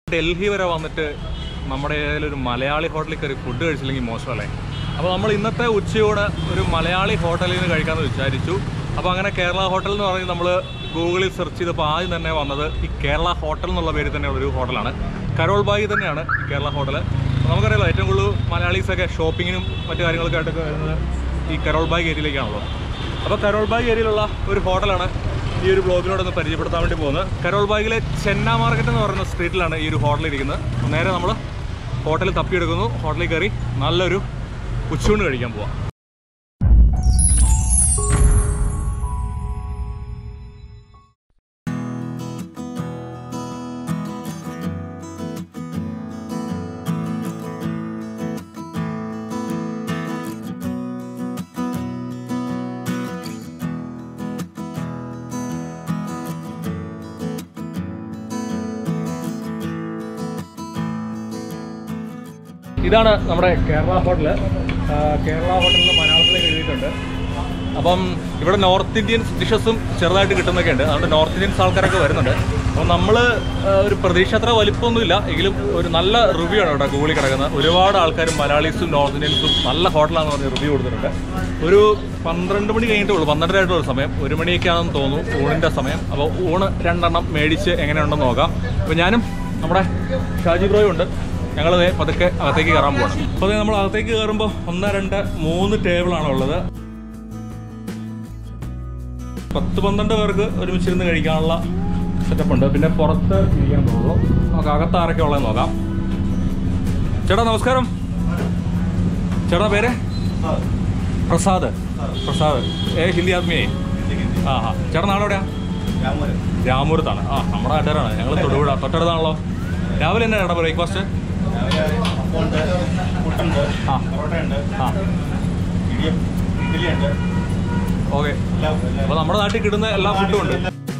ഡൽഹി വരെ വന്നിട്ട് നമ്മുടെ ഏതെങ്കിലും ഒരു മലയാളി ഹോട്ടലിൽ കയറി ഫുഡ് കഴിച്ചില്ലെങ്കിൽ മോശമല്ലേ അപ്പോൾ നമ്മൾ ഇന്നത്തെ ഉച്ചയോട് ഒരു മലയാളി ഹോട്ടലിൽ നിന്ന് കഴിക്കാമെന്ന് വിചാരിച്ചു അപ്പോൾ അങ്ങനെ കേരള ഹോട്ടൽ എന്ന് പറഞ്ഞ് നമ്മൾ ഗൂഗിളിൽ സെർച്ച് ചെയ്തപ്പോൾ ആദ്യം തന്നെ വന്നത് ഈ കേരള ഹോട്ടൽ എന്നുള്ള പേരിൽ തന്നെയുള്ള ഒരു ഹോട്ടലാണ് കരോൾ ബായി തന്നെയാണ് ഈ കേരള ഹോട്ടൽ നമുക്കറിയാലോ ഏറ്റവും കൂടുതൽ മലയാളീസൊക്കെ ഷോപ്പിങ്ങിനും മറ്റു കാര്യങ്ങളൊക്കെ ആയിട്ടൊക്കെ വരുന്നത് ഈ കരോൾ ബാഗ് ഏരിയയിലേക്കാണല്ലോ അപ്പോൾ കരോൾ ബാഗ് ഏരിയയിലുള്ള ഒരു ഹോട്ടലാണ് ഈ ഒരു ബ്ലോഗിനോടൊന്ന് പരിചയപ്പെടുത്താൻ വേണ്ടി പോകുന്നത് കരോൾ ബാഗിലെ ചെന്ന മാർക്കറ്റ് എന്ന് പറയുന്ന സ്ട്രീറ്റിലാണ് ഈ ഒരു ഹോട്ടൽ ഇരിക്കുന്നത് അപ്പോൾ നേരെ നമ്മൾ ഹോട്ടലിൽ തപ്പിയെടുക്കുന്നു ഹോട്ടലിൽ കയറി നല്ലൊരു ഉച്ചയൂണ് കഴിക്കാൻ പോവാം ഇതാണ് നമ്മുടെ കേരള ഹോട്ടൽ കേരള ഹോട്ടൽ എന്ന് മലയാളത്തിലേക്ക് എഴുതിയിട്ടുണ്ട് അപ്പം ഇവിടെ നോർത്ത് ഇന്ത്യൻ ഡിഷസും ചെറുതായിട്ട് കിട്ടുന്നൊക്കെ ഉണ്ട് അതുകൊണ്ട് നോർത്ത് ഇന്ത്യൻസ് ആൾക്കാരൊക്കെ വരുന്നുണ്ട് അപ്പം നമ്മൾ ഒരു പ്രതീക്ഷ അത്ര വലിപ്പമൊന്നുമില്ല എങ്കിലും ഒരു നല്ല റിവ്യൂ ആണ് ഇവിടെ ഗൂഗിളിൽ കിടക്കുന്നത് ഒരുപാട് ആൾക്കാരും മലയാളീസും നോർത്ത് ഇന്ത്യൻസും നല്ല ഹോട്ടലാണെന്ന് പറഞ്ഞ് റിവ്യൂ കൊടുത്തിട്ടുണ്ട് ഒരു പന്ത്രണ്ട് മണി കഴിഞ്ഞിട്ടേ ഉള്ളൂ പന്ത്രണ്ടര ആയിട്ടുള്ള സമയം ഒരു മണിയൊക്കെ ആണെന്ന് തോന്നുന്നു ഊണിൻ്റെ സമയം അപ്പോൾ ഊണ് രണ്ടെണ്ണം മേടിച്ച് എങ്ങനെയുണ്ടെന്ന് നോക്കാം അപ്പോൾ ഞാനും നമ്മുടെ ഷാജി ബ്രോയും ഉണ്ട് ഞങ്ങൾ പതുക്കെ അകത്തേക്ക് കയറാൻ പോകണം അപ്പോൾ നമ്മൾ അകത്തേക്ക് കയറുമ്പോൾ ഒന്ന് രണ്ട് മൂന്ന് ടേബിളാണ് ഉള്ളത് പത്ത് പന്ത്രണ്ട് പേർക്ക് ഒരുമിച്ചിരുന്ന് കഴിക്കാനുള്ള സെറ്റപ്പ് ഉണ്ട് പിന്നെ പുറത്ത് ഇരിക്കാൻ പോകുള്ളൂ നമുക്ക് അകത്ത് ആരൊക്കെ ഉള്ളത് നോക്കാം ചേട്ടാ നമസ്കാരം ചേട്ടാ പേര് പ്രസാദ് പ്രസാദ് ഏ ഹിന്ദി ആത്മീയേ ആ ആ ചേട്ടാ നാളെ എവിടെയാ രാമൂരത്താണ് ആ നമ്മുടെ അഡറാണ് ഞങ്ങൾ തൊടുപുഴ തൊട്ടടുത്താണല്ലോ രാവിലെ എന്നാ ചേട്ടാ ബ്രേക്ക്ഫാസ്റ്റ് ആ ആ ഓക്കെ അപ്പോൾ നമ്മുടെ നാട്ടിൽ കിട്ടുന്ന എല്ലാ ഫുഡും ഉണ്ട്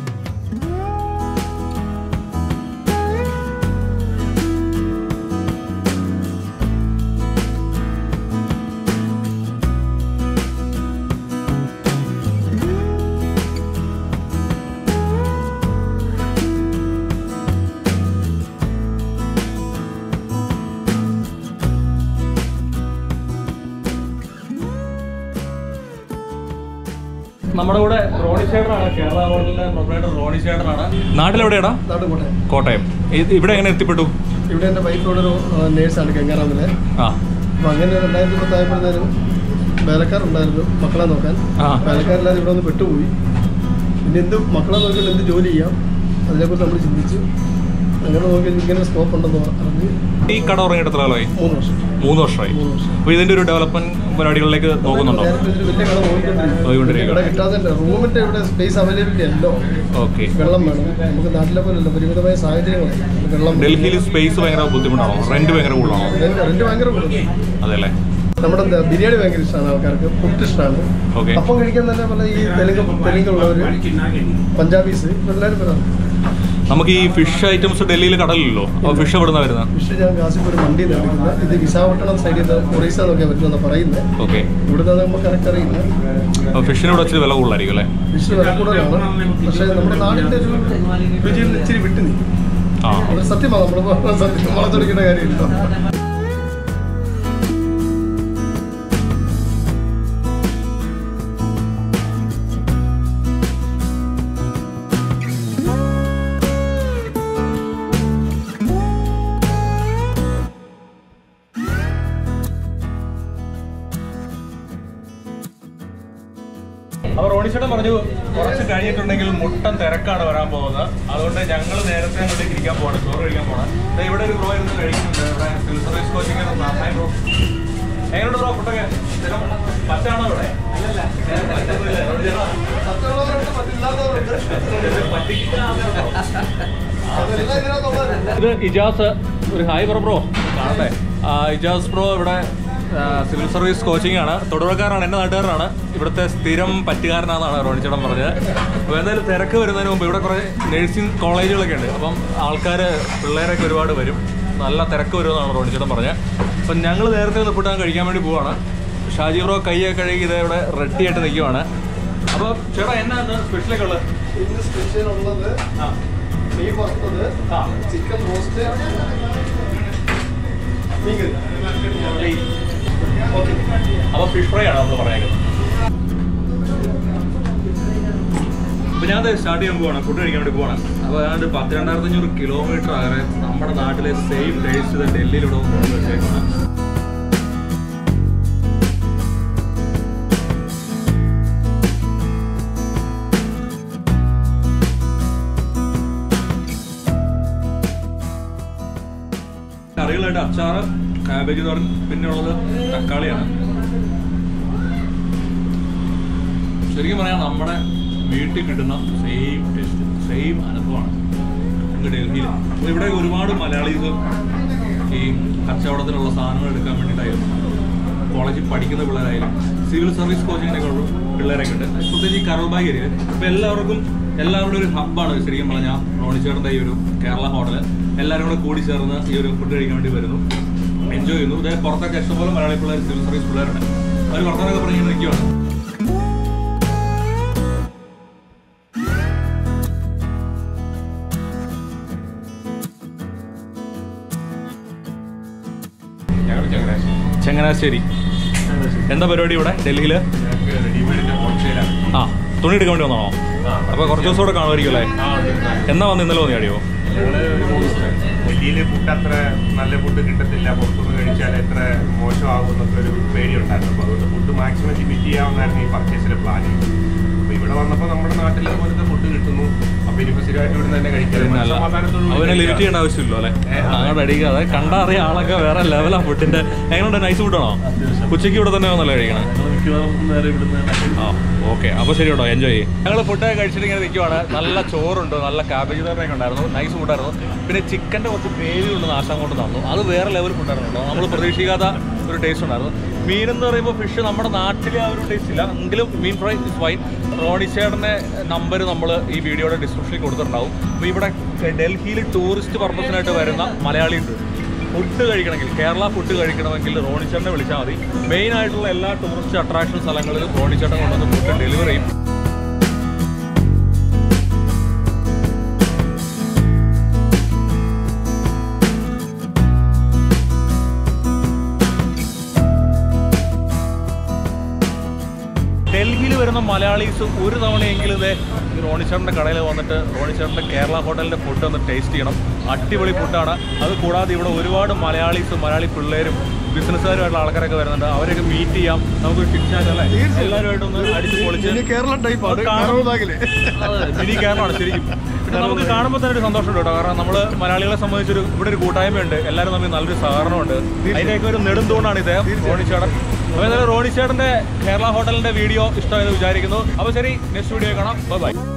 നമ്മുടെ കൂടെ റോണി ചേട്ടനാണ് കേരള ഹോട്ടലിലെ പ്രൊപ്പറേറ്റർ റോണി ചേട്ടനാണ് നാട്ടിലെവിടെയാടാ നാട്ടുകോട്ടെ കോട്ടയം ഇത് ഇവിടെ എങ്ങനെ എത്തിപ്പെട്ടു ഇവിടെ എൻ്റെ വൈഫിനോട് ഒരു നേഴ്സാണ് ഗംഗാറാമിലെ ആ അപ്പം അങ്ങനെ രണ്ടായിരത്തി പത്തായപ്പോഴത്തേനും വേലക്കാരുണ്ടായിരുന്നു മക്കളെ നോക്കാൻ ആ. വേലക്കാരില്ലാതെ ഇവിടെ ഒന്ന് പെട്ടുപോയി പിന്നെ എന്ത് മക്കളെ നോക്കിയാൽ എന്ത് ജോലി ചെയ്യാം അതിനെക്കുറിച്ച് നമ്മൾ ചിന്തിച്ചു അങ്ങനെ നോക്കി ഇങ്ങനെ സ്കോപ്പ് ഉണ്ടെന്ന് അറിഞ്ഞ് ഈ കട തുടങ്ങിയിടത്തോളമായി മൂന്ന് വർഷം മൂന്ന് വർഷമായി മൂന്ന് വർഷം അപ്പോൾ ഇതിന്റെ ഒരു ഡെവലപ്മെന്റ് പരിപാടികളിലേക്ക് നോക്കുന്നുണ്ടോ ഞാനിപ്പോൾ ഇതിൽ വലിയ കട നോക്കിക്കൊണ്ടിരിക്കും പോയിക്കൊണ്ടിരിക്കുകയാണ്. കട കിട്ടാതെ റൂമിൻ്റെ ഇവിടെ സ്പേസ് അവൈലബിലിറ്റി അല്ലോ ഓക്കെ വെള്ളം വേണം നമുക്ക് നാട്ടിലെ പോലെയല്ല പരിമിതമായ സാഹചര്യങ്ങളാണ് വെള്ളം ഡൽഹിയിൽ സ്പേസ് ഭയങ്കര ബുദ്ധിമുട്ടാണോ റെന്റ് ഭയങ്കര കൂടുതലാണോ റെന്റ് റെന്റ് ഭയങ്കര കൂടുതൽ അതെല്ലേ നമ്മുടെ എന്താ ബിരിയാണി ഭയങ്കര ഇഷ്ടമാണ് ആൾക്കാർക്ക് പുട്ട് ഇഷ്ടമാണ് ഓക്കെ അപ്പം കഴിക്കാൻ തന്നെ പല ഈ തെലുങ്ക് തെലുങ്കുള്ളവർ പഞ്ചാബീസ് എല്ലാവരും വരാം നമുക്ക് ഈ ഫിഷ് ഐറ്റംസ് ഡൽഹിയിൽ കടലില്ലല്ലോ അപ്പോൾ ഫിഷ് എവിടുന്ന വരുന്നത് വിഷു ഞാൻ കാശിപ്പൂർ മണ്ടി എടുക്കുന്നത് ഇത് വിശാഖപട്ടണം സൈഡിൽ നിന്ന് ഒറീസ നോക്കിയാൽ പറ്റുമെന്ന് പറയുന്നത് ഓക്കെ ഇവിടുന്ന് നമുക്ക് കറക്റ്റ് അറിയില്ല അപ്പോൾ ഫിഷിന് ഇവിടെ ഇച്ചിരി വില കൂടുതലായിരിക്കും അല്ലേ വിഷു വില കൂടുതലാണ് പക്ഷേ നമ്മുടെ നാടിൻ്റെ ഒരു രുചിയിൽ നിന്ന് ഇച്ചിരി വിട്ടു നീ ആ അത് സത്യമാണ് നമ്മൾ സത്യം വളച്ചൊടിക്കേണ്ട കാര്യമില്ല അപ്പോൾ റോണിച്ചേട്ടൻ പറഞ്ഞു കുറച്ച് കഴിഞ്ഞിട്ടുണ്ടെങ്കിൽ മുട്ടൻ തിരക്കാണ് വരാൻ പോകുന്നത് അതുകൊണ്ട് ഞങ്ങൾ നേരത്തെ അങ്ങോട്ടേക്ക് ഇരിക്കാൻ പോവാണ് ചോറ് കഴിക്കാൻ പോവാണ് ദേ ഇവിടെ ഒരു ബ്രോ ഇരുന്ന് കഴിക്കുന്നുണ്ട് ഇവിടെ civil service coaching hi bro എങ്ങനെയുണ്ട് ബ്രോ ഫുഡൊക്കെ സ്ഥിരം പറ്റാണോ ഇവിടെ പറ്റുന്നില്ല. റോണിച്ചേട്ടാ, ഇത് ഇജാസ് ഒരു ഹായ് പറ ബ്രോ കാണട്ടെ ആ, ഇജാസ് ബ്രോ ഇവിടെ ആ, സിവിൽ സർവീസ് കോച്ചിങ് ആണ് തൊടുപുഴക്കാരാണ് എൻ്റെ നാട്ടുകാരനാണ് ഇവിടുത്തെ സ്ഥിരം പറ്റുകാരനാണെന്നാണ് റോണിച്ചേട്ടൻ പറഞ്ഞത് അപ്പോൾ എന്തായാലും തിരക്ക് വരുന്നതിന് മുമ്പ് ഇവിടെ കുറേ നഴ്സിംഗ് കോളേജുകളൊക്കെ ഉണ്ട് അപ്പം ആൾക്കാർ പിള്ളേരൊക്കെ ഒരുപാട് വരും നല്ല തിരക്ക് വരുമെന്നാണ് റോണിച്ചേട്ടൻ പറഞ്ഞത് അപ്പം ഞങ്ങൾ നേരത്തെ നിപ്പിട്ടാൻ കഴിക്കാൻ വേണ്ടി പോവാണ് ഷാജി ബ്രോ കൈയൊക്കെ കഴുകി ഇത് ഇവിടെ റെഡി ആയിട്ട് നിൽക്കുവാണ് അപ്പോൾ ചേട്ടാ എന്നാ സ്പെഷ്യലൊക്കെ ഉള്ളത് ഇന്ന് സ്പെഷ്യൽ ഉള്ളത് ആ മീൻ വറുത്തത് ആ ചിക്കൻ റോസ്റ്റ് മീൻ കറി ഓക്കെ അപ്പോൾ ഫിഷ് ഫ്രൈ ആണ് നമ്മൾ പറയുന്നത് അപ്പോൾ ഞാൻ സ്റ്റാർട്ട് ചെയ്യാൻ പോവാണ് ഫുഡ് കഴിക്കാൻ വേണ്ടി പോവാണ് അപ്പോൾ ഏതാണ്ട് പത്ത് രണ്ടായിരത്തി അഞ്ഞൂറ് കിലോമീറ്റർ അകലെ നമ്മുടെ നാട്ടിലെ സെയിം ടേസ്റ്റ് ഡൽഹിയിലൂടെ കൊണ്ടു വെച്ചേക്കാണ് കറികളായിട്ട് അച്ചാറ് കാബേജ് തോരൻ പിന്നെ ഉള്ളത് തക്കാളിയാണ് ശരിക്കും പറയാം നമ്മുടെ വീട്ടിൽ കിട്ടുന്ന സെയിം ടേസ്റ്റ് സെയിം അനുഭവമാണ് നമുക്ക് ഡൽഹിയിൽ അപ്പോൾ ഇവിടെ ഒരുപാട് മലയാളീസ് ഈ കച്ചവടത്തിലുള്ള സാധനങ്ങൾ എടുക്കാൻ വേണ്ടിയിട്ടായിരുന്നു കോളേജിൽ പഠിക്കുന്ന പിള്ളേരായാലും സിവിൽ സർവീസ് കോച്ചിങ്ങിനൊക്കെ ഉള്ള പിള്ളേരൊക്കെ ഉണ്ട് പ്രത്യേകിച്ച് ഈ കറൾബാഗ് ഏരിയ അപ്പോൾ എല്ലാവർക്കും എല്ലാവരുടെ ഒരു ഹബ്ബാണ് ശരിക്കും പറഞ്ഞാൽ റോണിച്ചേട്ടൻ്റെ ഈ ഒരു കേരള ഹോട്ടൽ എല്ലാവരും കൂടെ കൂടി ചേർന്ന് ഈ ഒരു ഫുഡ് കഴിക്കാൻ വേണ്ടി വരുന്നു എൻജോയ് ചെയ്യുന്നു ഇതേ പുറത്തൊക്കെ ഇഷ്ടംപോലെ മലയാളി പിള്ളേർ സിവിൽ സർവീസ് പിള്ളേരുണ്ട് അവർ വർത്തമാനമൊക്കെ പറഞ്ഞ് നിൽക്കുകയാണ് ഞങ്ങൾ ചങ്ങനാശ്ശേരി ചങ്ങനാശ്ശേരി എന്താ പരിപാടി ഇവിടെ ഡൽഹിയിൽ ഞങ്ങൾക്ക് റെഡിമെയ്ഡിന്റെ ഹോൾസെയിലാണ് ആ തുണി എടുക്കാൻ വേണ്ടി വന്നോ അപ്പോൾ കുറച്ച് ദിവസം കൂടെ കാണുമായിരിക്കും അല്ലേ എന്നാ വന്ന് ഇന്നലെ വന്നു അടിയോ ഞങ്ങള് ഒരു മൂന്ന് ദിവസം ഡൽഹിയിലെ ഫുഡ് അത്ര നല്ല ഫുഡ് കിട്ടത്തില്ല പുറത്തുനിന്ന് കഴിച്ചാൽ എത്ര മോശമാകും എന്നൊക്കെ ഒരു പേടിയുണ്ടായിരുന്നു അപ്പോൾ അതുകൊണ്ട് ഫുഡ് മാക്സിമം ലിമിറ്റ് ചെയ്യാമെന്നായിരുന്നു ഈ പർച്ചേസിന്റെ പ്ലാൻ അപ്പോൾ ഇവിടെ വന്നപ്പോൾ നമ്മുടെ നാട്ടിലെ പോലത്തെ ഫുഡ് കിട്ടുന്നു അപ്പോൾ ഇനിയിപ്പോൾ സ്ഥിരമായിട്ട് ഇവിടെ തന്നെ കഴിക്കാം അല്ല സമാധാനത്തോടുകൂടി അവനെ ലിമിറ്റ് കഴിക്കാം. ചെയ്യേണ്ട ആവശ്യമില്ലല്ലോ അല്ലേ ഏ, അതെ. അങ്ങോട്ട് അടിക്കാതെ കണ്ടറിയ ആളൊക്കെ വേറെ ലെവലാ ഫുഡിന്റെ എങ്ങനെയുണ്ട് നൈസ് ഫുഡാണോ ഉച്ചയ്ക്ക് ഇവിടെ തന്നെ വന്നല്ലേ കഴിക്കണേ ആ ഓക്കെ അപ്പോൾ ശരി കേട്ടോ എൻജോയ് ചെയ്യും ഞങ്ങൾ ഫുഡ് കഴിച്ചിട്ട് ഇങ്ങനെ നിൽക്കുവാണ് നല്ല ചോറുണ്ട് നല്ല കാബേജ് തോരനൊക്കെ ഉണ്ടായിരുന്നു നൈസ് ഫുഡായിരുന്നു പിന്നെ ചിക്കൻ്റെ കുറച്ച് ഗ്രേവി കൊണ്ട് നാശം കൊണ്ട് തന്നു അത് വേറെ ലെവൽ ഫുഡായിരുന്നു കേട്ടോ നമ്മൾ പ്രതീക്ഷിക്കാത്ത ഒരു ടേസ്റ്റ് ഉണ്ടായിരുന്നു മീൻ എന്ന് പറയുമ്പോൾ ഫിഷ് നമ്മുടെ നാട്ടിലെ ആ ഒരു ടേസ്റ്റ് ഇല്ല എങ്കിലും മീൻ ഫ്രൈ ഇസ് ഫൈൻ റോണിച്ചേട്ടൻ്റെ നമ്പർ നമ്മൾ ഈ വീഡിയോയുടെ ഡിസ്ക്രിപ്ഷനിൽ കൊടുത്തിട്ടുണ്ടാവും അപ്പോൾ ഇവിടെ ഡൽഹിയിൽ ടൂറിസ്റ്റ് പർപ്പസിനായിട്ട് വരുന്ന മലയാളി ഉണ്ട് ഫുഡ് കഴിക്കണമെങ്കിൽ കേരള ഫുഡ് കഴിക്കണമെങ്കിൽ റോണിച്ചേട്ടനെ വിളിച്ചാൽ മതി മെയിൻ ആയിട്ടുള്ള എല്ലാ ടൂറിസ്റ്റ് അട്രാക്ഷൻ സ്ഥലങ്ങളിലും റോണിച്ചേട്ടൻ കൊണ്ടുവന്ന് ഫുഡ് ഡെലിവറി ചെയ്യും ഡൽഹിയിൽ വരുന്ന മലയാളീസ് ഒരു തവണയെങ്കിലും ഇതേ ഈ റോണിച്ചേട്ടൻ്റെ കടയിൽ വന്നിട്ട് റോണിച്ചേട്ടൻ്റെ കേരള ഹോട്ടലിൻ്റെ ഫുഡ് ഒന്ന് ടേസ്റ്റ് ചെയ്യണം അടിപൊളി ഫുഡാണ് അത് കൂടാതെ ഇവിടെ ഒരുപാട് മലയാളീസും മലയാളി പിള്ളേരും ബിസിനസ്സുകാരുമായിട്ടുള്ള ആൾക്കാരൊക്കെ വരുന്നുണ്ട് അവരെയൊക്കെ മീറ്റ് ചെയ്യാം നമുക്ക് ടിക്ചാറ്റ് അല്ലേ എല്ലാവരുമായിട്ടൊന്ന് അടിച്ച് പൊളിച്ച് ഇനി കേരള ടൈപ്പാണ് അത് കാണും. കറവ് ബാഗില് മിനി കേരളമാണ് ശരിക്കും പിന്നെ നമുക്ക് കാണുമ്പോൾ തന്നെ ഒരു സന്തോഷമുണ്ട് കേട്ടോ കാരണം നമ്മൾ മലയാളികളെ സംബന്ധിച്ചൊരു ഇവിടെ ഒരു കൂട്ടായ്മയുണ്ട് എല്ലാവരും തമ്മിൽ നല്ലൊരു സഹകരണമുണ്ട് അതിൻ്റെയൊക്കെ ഒരു നെടുന്തൂണാണ് ഇദ്ദേഹം റോണിച്ചേട്ടൻ അപ്പോൾ എന്തായാലും റോണിച്ചേട്ടൻ്റെ കേരള ഹോട്ടലിൻ്റെ വീഡിയോ ഇഷ്ടമായെന്ന് വിചാരിക്കുന്നു അപ്പോൾ ശരി നെക്സ്റ്റ് വീഡിയോ കാണാം ബൈ